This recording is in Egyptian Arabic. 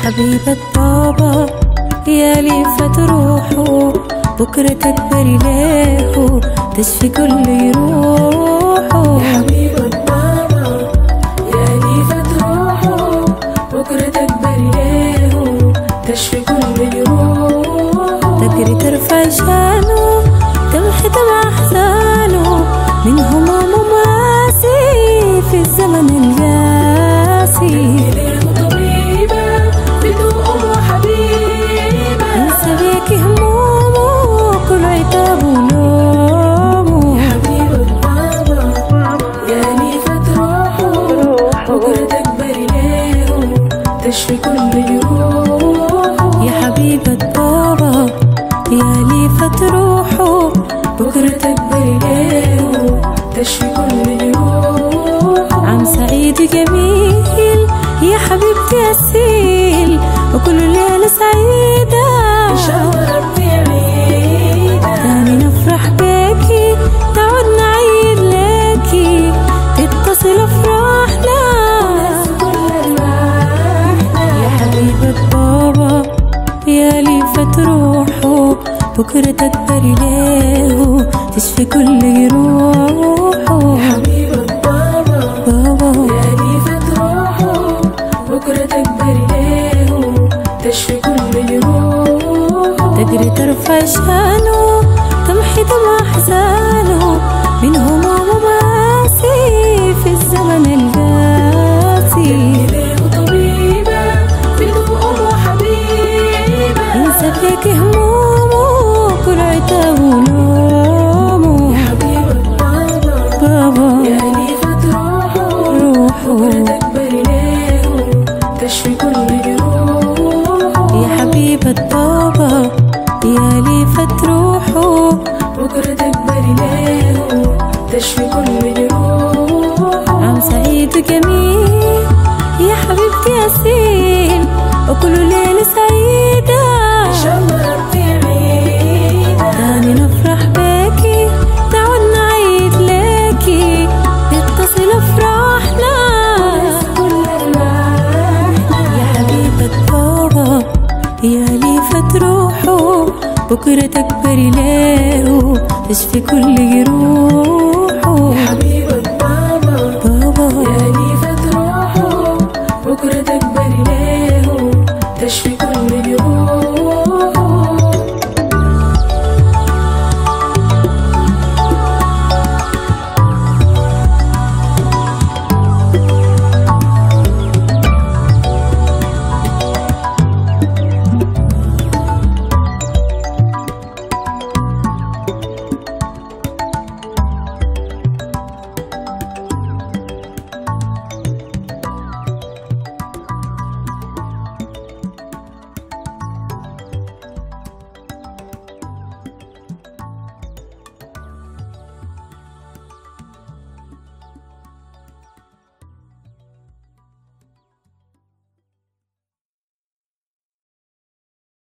حبيبة بابا يا ليفة روحه بكرة تكبري ليه تشفي كل روحه يا حبيبة بابا يا ليفة روحه بكرة تكبري ليه تشفي كل روحه تجري ترفع شانه تمحي دمع أحزانه من هموم ماسي في الزمن القاسي ليه طبيبة بدون أم وحبيبة انسى بيك همومه كل عتاب ولومه يا حبيبة بابا يا ليفة روحه بكرة تكبري ليه تشفي كل روحه يا حبيبة بابا يا ليفة روحه بكرة تكبري ليه تشفي كل روحه عم سعيد جميل يا حبيبتي أسيل وكل ليلة سعيدة إن شاء الله ربي عيدة تاني نفرح بيكي نعود نعيد ليكي تتصل أفراحنا يا حبيبة بابا يا ليفة روحه بكرة تكبري ليه تشفي كل روحه حبيبة بابا بابا يا ليفة روحه بكرة تكبري ليه تشفي كل روحه تجري ترفع شانه تمحي دمع أحزانه من هموم ماسي في الزمن القاسي ليه طبيبة بدون أم وحبيبة انسى فيك همومه كل عتاب ولومه حبيبة بابا بابا يا ليفة روحه روحه بكرة تكبري ليه تشفي كل روحه يا حبيبة بابا يا ليفة روحه بكرة تكبري ليه تشفي كل روحه عم سعيد جميل يا حبيبتي أسيل وكل ليلة سعيدة إن شاء الله ربي عيدة تاني نفرح بيكي تعود نعيد ليكي نتصل أفراحنا كل أرواحنا يا حبيبة بابا يا ليفة روحه بكرة تكبري ليه تشفي كل روحه حبيبة